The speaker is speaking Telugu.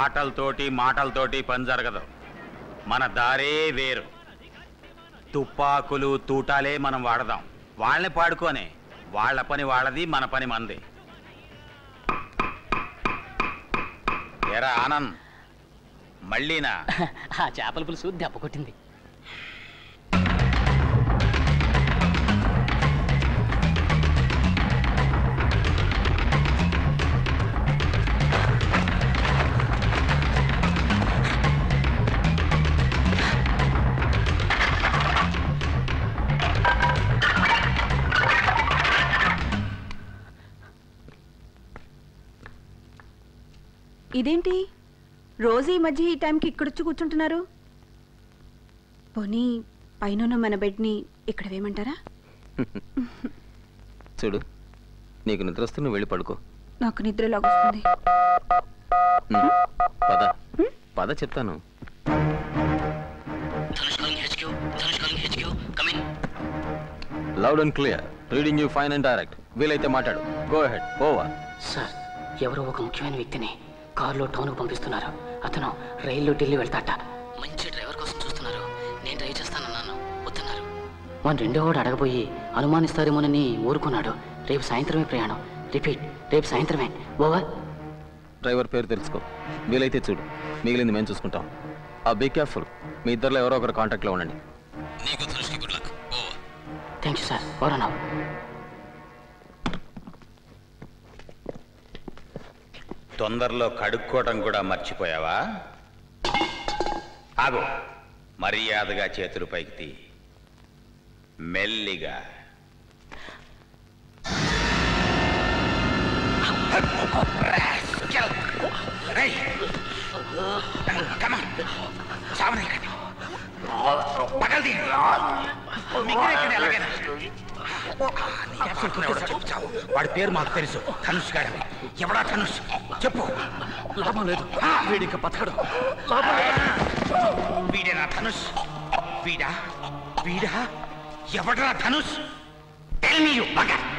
ఆటలతోటి మాటలతోటి పని జరగదు మన దారే వేరు తుపాకులు తూటాలే మనం వాడదాం వాళ్ళని పాడుకోనే వాళ్ళ పని వాళ్ళది మన పని మనది ఎరా ఆనంద్ మళ్ళీనా ఆ చేపల పులుసు దెబ్బ కొట్టింది ఇదేంటి రోజు ఈ మధ్య ఈ టైంకి ఇక్కడొచ్చి కూర్చుంటున్నారు పోనీ పైన మన బెడ్ని ఇక్కడ వేయమంటారా చూడు నీకు నిద్ర వస్తే నువ్వు వెళ్ళి పడుకో నాకు నిద్రలాగా వస్తుంది ఉమ్, పద పద చెప్తాను loud and clear reading you fine and direct వీలైతే మాట్లాడు గో హెడ్ ఓవర్ సార్ ఎవరో ఒక ముఖ్యమైన వ్యక్తిని కారులో టౌన్కు పంపిస్తున్నారు అతను రైల్లో ఢిల్లీ వెళ్తాట మంచి డ్రైవర్ కోసం చూస్తున్నారు నేను డ్రైవ్ చేస్తానన్నాను వద్దన్నారు వాడు రెండో వాడు అడగబోయి అనుమానిస్తారేమోనని ఊరుకున్నాడు రేపు సాయంత్రమే ప్రయాణం రిపీట్ రేపు సాయంత్రమే ఓవర్ డ్రైవర్ పేరు తెలుసుకో వీలైతే చూడు మిగిలింది మేము చూసుకుంటాం ఆ బీ కేర్ఫుల్ మీ ఇద్దరిలో ఎవరో ఒకరు కాంటాక్ట్లో ఉండండి నీకు ధనుష్కి good luck over thank you sir over అన్నావు తొందరలో కడుక్కోవటం కూడా మర్చిపోయావా ఆగు మర్యాదగా చేతులు పైకి తీ మెల్లిగా రేయ్! Come on. చావనీయకండి. పగలది. మింగినెక్కండి ఎలాగైనా. నీ అసలు ఎవడో చెప్పు చావు. వాడి పేరు మాకు తెలుసు ధనుష్ గాడని ఎవడా ధనుష్ చెప్పు లాభం లేదు వీడిక బతకడు వీడేనా ధనుష్ వీడా వీడా ఎవడరా Dhanush Tell me, you bugger.